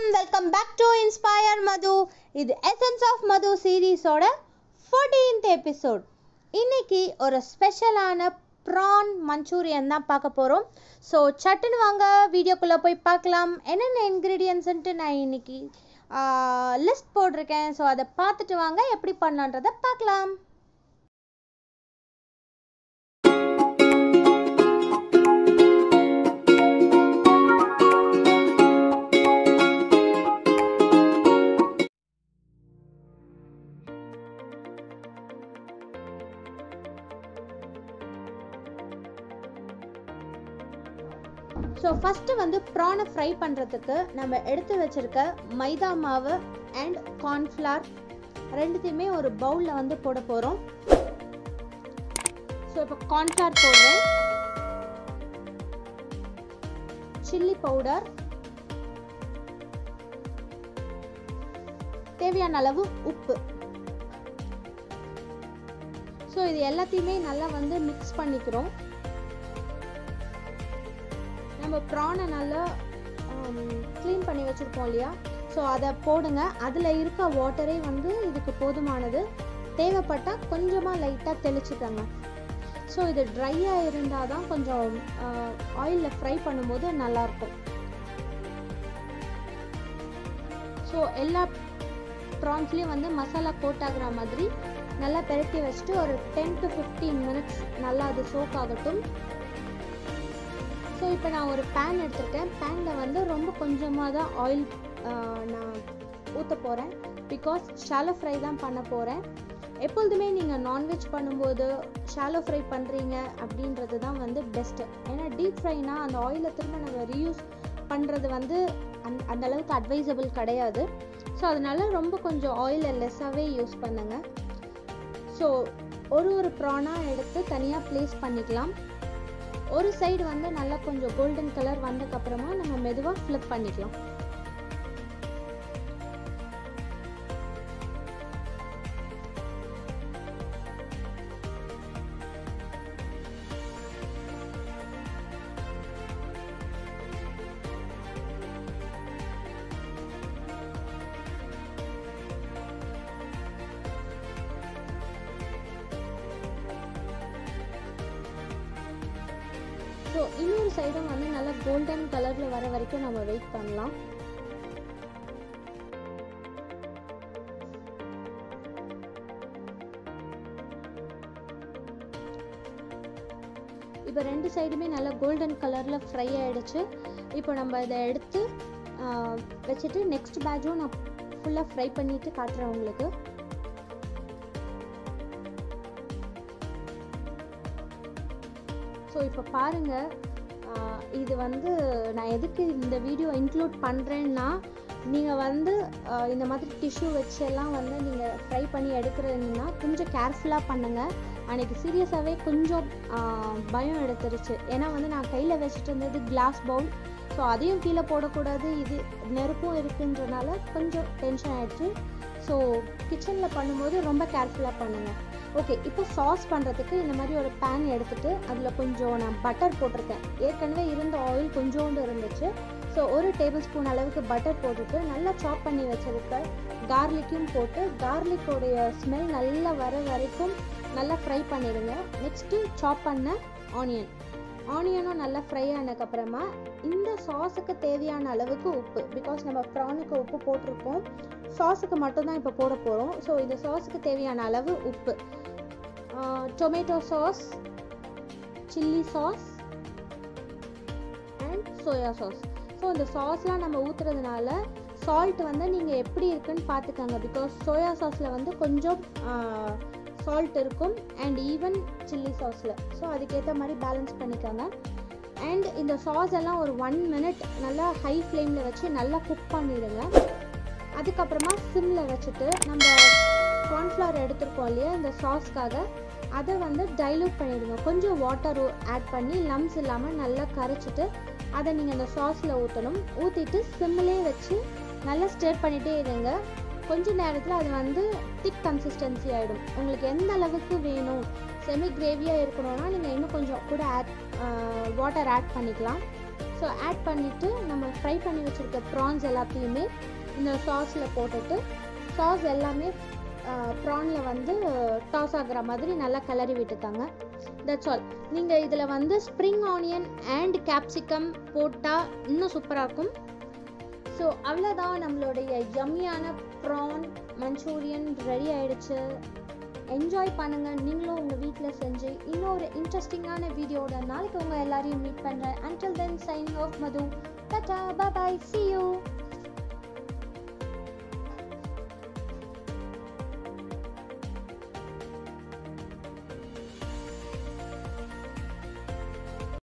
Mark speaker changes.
Speaker 1: welcome back to inspire Madhu இது essence of Madhu சீரீஸோட fourteenth episode இன்னைக்கு ஒரு ஸ்பெஷலான ப்ரான் மஞ்சூரியன் தான் பார்க்க போகிறோம் ஸோ சட்டுன்னு வாங்க வீடியோக்குள்ளே போய் பார்க்கலாம் என்னென்ன இன்க்ரீடியன்ஸ்ன்ட்டு நான் இன்னைக்கு லிஸ்ட் போட்டிருக்கேன் ஸோ அதை பார்த்துட்டு வாங்க எப்படி பண்ணலான்றதை பார்க்கலாம் ஸோ ஃபஸ்ட்டு வந்து ப்ரானை ஃப்ரை பண்ணுறதுக்கு நம்ம எடுத்து வச்சிருக்க மைதா மாவு அண்ட் கார்ன்ஃப்ளவர் ரெண்டுத்தையுமே ஒரு பவுலில் வந்து போட போகிறோம் ஸோ இப்போ கார்ன்ஃப்ளவர் போடுறேன் சில்லி பவுடர் தேவையான அளவு உப்பு ஸோ இது எல்லாத்தையுமே நல்லா வந்து மிக்ஸ் பண்ணிக்கிறோம் நம்ம ப்ரானை நல்லா க்ளீன் பண்ணி வச்சுருப்போம் இல்லையா ஸோ அதை போடுங்க அதில் இருக்க வாட்டரே வந்து இதுக்கு போதுமானது தேவைப்பட்டால் கொஞ்சமாக லைட்டாக தெளிச்சுக்கோங்க ஸோ இது ட்ரையாக இருந்தால் தான் கொஞ்சம் ஆயிலில் ஃப்ரை பண்ணும்போது நல்லாயிருக்கும் ஸோ எல்லா ப்ரான்ஸ்லேயும் வந்து மசாலா கோட் ஆகுற மாதிரி நல்லா பெரட்டி வச்சுட்டு ஒரு டென் டு ஃபிஃப்டீன் மினிட்ஸ் நல்லா அது சோக் ஆகட்டும் ஸோ இப்போ நான் ஒரு பேன் எடுத்துருக்கேன் பேனில் வந்து ரொம்ப கொஞ்சமாக தான் ஆயில் நான் ஊற்ற போகிறேன் பிகாஸ் ஷாலோ ஃப்ரை தான் பண்ண போகிறேன் எப்பொழுதுமே நீங்கள் நான்வெஜ் பண்ணும்போது ஷாலோ ஃப்ரை பண்ணுறீங்க அப்படின்றது தான் வந்து பெஸ்ட்டு ஏன்னா டீப் ஃப்ரைனா அந்த ஆயிலை திரும்ப நம்ம ரீயூஸ் பண்ணுறது வந்து அந் அந்த அளவுக்கு அட்வைசபிள் கிடையாது ஸோ அதனால ரொம்ப கொஞ்சம் ஆயிலை லெஸ்ஸாகவே யூஸ் பண்ணுங்கள் ஸோ ஒரு ஒரு ப்ரானாக எடுத்து தனியாக ப்ளேஸ் பண்ணிக்கலாம் ஒரு சைடு வந்து நல்லா கொஞ்சம் கோல்டன் கலர் வந்ததுக்கப்புறமா நம்ம மெதுவாக ஃப்ளிப் பண்ணிக்கலாம் ஸோ இன்னொரு சைடும் வந்து நல்லா கோல்டன் கலரில் வர வரைக்கும் நம்ம வெயிட் பண்ணலாம் இப்போ ரெண்டு சைடுமே நல்லா கோல்டன் கலரில் ஃப்ரை ஆகிடுச்சு இப்போ நம்ம இதை எடுத்து வச்சுட்டு நெக்ஸ்ட் பேட்சும் நான் ஃபுல்லாக ஃப்ரை பண்ணிவிட்டு காட்டுறேன் உங்களுக்கு ஸோ இப்போ பாருங்கள் இது வந்து நான் எதுக்கு இந்த வீடியோ இன்க்ளூட் பண்ணுறேன்னா நீங்கள் வந்து இந்த மாதிரி டிஷ்யூ வச்சு எல்லாம் வந்து நீங்கள் ஃப்ரை பண்ணி எடுக்கிறதுனா கொஞ்சம் கேர்ஃபுல்லாக பண்ணுங்கள் அன்றைக்கி சீரியஸாகவே கொஞ்சம் பயம் எடுத்துருச்சு ஏன்னா வந்து நான் கையில் வச்சுட்டு இருந்தது கிளாஸ் பவுல் ஸோ அதையும் கீழே போடக்கூடாது இது நெருப்பும் இருக்குன்றனால கொஞ்சம் டென்ஷன் ஆகிடுச்சு ஸோ கிச்சனில் பண்ணும்போது ரொம்ப கேர்ஃபுல்லாக பண்ணுங்கள் ஓகே இப்போ சாஸ் பண்ணுறதுக்கு இந்த மாதிரி ஒரு பேன் எடுத்துகிட்டு அதில் கொஞ்சம் நான் பட்டர் போட்டிருக்கேன் ஏற்கனவே இருந்த ஆயில் கொஞ்சோண்டு இருந்துச்சு ஸோ ஒரு டேபிள் ஸ்பூன் அளவுக்கு பட்டர் போட்டுட்டு நல்லா சாப் பண்ணி வச்சிருக்க கார்லிக்கும் போட்டு கார்லிக்கோடைய ஸ்மெல் நல்லா வர வரைக்கும் நல்லா ஃப்ரை பண்ணிடுங்க நெக்ஸ்ட்டு சாப் பண்ண ஆனியன் ஆனியனும் நல்லா ஃப்ரை ஆனதுக்கப்புறமா இந்த சாஸுக்கு தேவையான அளவுக்கு உப்பு பிகாஸ் நம்ம ப்ரானுக்கு உப்பு போட்டிருக்கோம் சாஸுக்கு மட்டும்தான் இப்போ போட போகிறோம் ஸோ இந்த சாஸுக்கு தேவையான அளவு உப்பு tomato sauce chilli sauce and soya sauce so இந்த சாஸ்லாம் நம்ம ஊற்றுறதுனால சால்ட் வந்து நீங்கள் எப்படி இருக்குன்னு பார்த்துக்கோங்க பிகாஸ் சோயா சாஸில் வந்து கொஞ்சம் சால்ட் இருக்கும் அண்ட் ஈவன் சில்லி சாஸில் ஸோ அதுக்கேற்ற மாதிரி பேலன்ஸ் பண்ணிக்கோங்க அண்ட் இந்த சாஸ் எல்லாம் ஒரு ஒன் மினிட் நல்லா ஹை ஃப்ளேமில் வச்சு நல்லா குக் பண்ணிடுங்க அதுக்கப்புறமா சிம்மில் வச்சுட்டு நம்ம கார்ன்ஃப்ளவர் எடுத்துருக்கோம் இல்லையா இந்த சாஸ்க்காக அதை வந்து டைல்யூட் பண்ணிவிடுங்க கொஞ்சம் வாட்டர் ஆட் பண்ணி லம்ஸ் இல்லாமல் நல்லா கரைச்சிட்டு அதை நீங்கள் இந்த சாஸில் ஊற்றணும் ஊற்றிட்டு சிம்மிலே வச்சு நல்லா ஸ்டேர் பண்ணிகிட்டே இருங்க கொஞ்ச நேரத்தில் அது வந்து திக் கன்சிஸ்டன்சி ஆகிடும் உங்களுக்கு எந்த அளவுக்கு வேணும் செமி கிரேவியாக இருக்கணும்னா நீங்கள் இன்னும் கொஞ்சம் கூட ஆட் வாட்டர் ஆட் பண்ணிக்கலாம் ஸோ ஆட் பண்ணிவிட்டு நம்ம ஃப்ரை பண்ணி வச்சுருக்க ப்ரான்ஸ் எல்லாத்தையுமே இந்த சாஸில் போட்டுட்டு சாஸ் எல்லாமே ப்ரானில் வந்து டாஸ் ஆகுற மாதிரி நல்லா கிளறி விட்டுத்தாங்க தட்ஸ் ஆல் நீங்கள் இதில் வந்து ஸ்ப்ரிங் ஆனியன் அண்ட் கேப்சிகம் போட்டால் இன்னும் சூப்பராக இருக்கும் ஸோ அவ்வளோதான் நம்மளுடைய யம்மியான ப்ரான் மஞ்சூரியன் ரெடி ஆயிடுச்சு என்ஜாய் பண்ணுங்கள் நீங்களும் உங்கள் வீட்டில் செஞ்சு இன்னொரு இன்ட்ரெஸ்டிங்கான வீடியோட நாளைக்கு உங்கள் எல்லாரையும் மீட் பண்ணுறேன் until then signing off Madhu tata bye see you